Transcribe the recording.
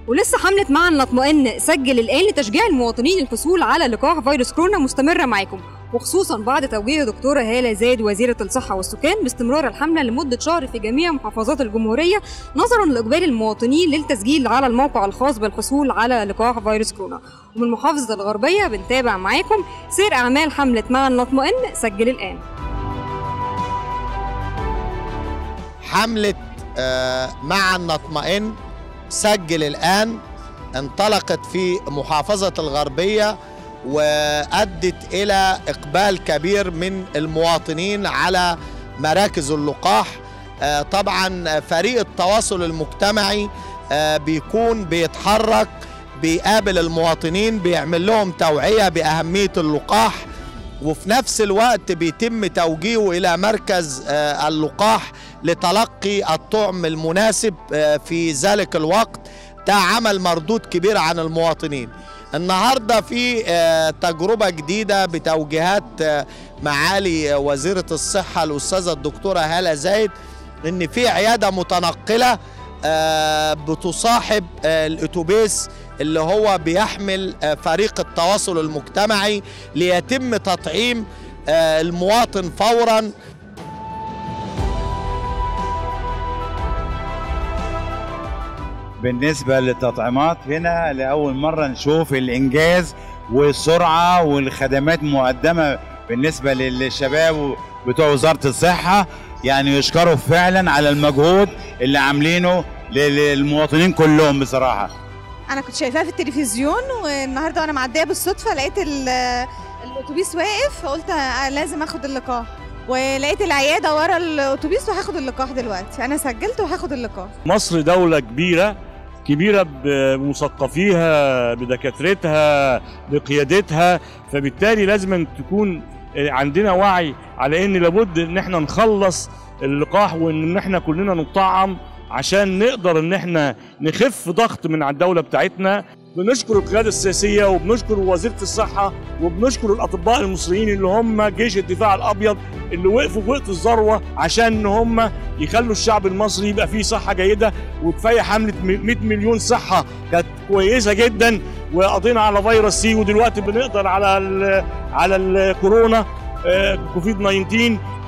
ولسه حملة معا نطمئن سجل الآن لتشجيع المواطنين الحصول على لقاح فيروس كورونا مستمرة معاكم وخصوصا بعد توجيه دكتورة هالة زايد وزيرة الصحة والسكان باستمرار الحملة لمدة شهر في جميع محافظات الجمهورية نظرا لإقبال المواطنين للتسجيل على الموقع الخاص بالحصول على لقاح فيروس كورونا ومن محافظة الغربية بنتابع معاكم سير أعمال حملة معا نطمئن سجل الآن حملة آه، معا نطمئن سجل الآن انطلقت في محافظة الغربية وأدت إلى إقبال كبير من المواطنين على مراكز اللقاح آه، طبعا فريق التواصل المجتمعي آه، بيكون بيتحرك بيقابل المواطنين بيعمل لهم توعية بأهمية اللقاح وفي نفس الوقت بيتم توجيهه إلى مركز آه، اللقاح لتلقي الطعم المناسب آه، في ذلك الوقت ده عمل مردود كبير عن المواطنين النهارده في آه، تجربه جديده بتوجيهات آه، معالي وزيره الصحه الاستاذه الدكتوره هاله زايد ان في عياده متنقله آه، بتصاحب آه، الاتوبيس اللي هو بيحمل آه، فريق التواصل المجتمعي ليتم تطعيم آه، المواطن فورا بالنسبة للتطعيمات هنا لأول مرة نشوف الإنجاز والسرعة والخدمات مقدمة بالنسبة للشباب بتوع وزارة الصحة يعني يشكروا فعلا على المجهود اللي عاملينه للمواطنين كلهم بصراحة انا كنت شايفاها في التلفزيون والنهارده وانا معديه بالصدفه لقيت ال- الاتوبيس واقف فقلت آه، لازم اخد اللقاح ولقيت العياده ورا الاتوبيس وهاخد اللقاح دلوقتي انا سجلت وهاخد اللقاح مصر دولة كبيرة كبيرة بمثقفيها بدكاترتها بقيادتها فبالتالي لازم تكون عندنا وعي على ان لابد ان احنا نخلص اللقاح وان احنا كلنا نطعم عشان نقدر ان احنا نخف ضغط من على الدولة بتاعتنا بنشكر القيادة السياسية وبنشكر وزيرة الصحة وبنشكر الأطباء المصريين اللي هم جيش الدفاع الأبيض اللي وقفوا في وقت الذروة عشان ان هم يخلوا الشعب المصري يبقى فيه صحة جيدة وكفاية حملة 100 مليون صحة كانت كويسة جدا وقضينا على فيروس سي ودلوقتي بنقدر على ال على الكورونا آه، كوفيد 19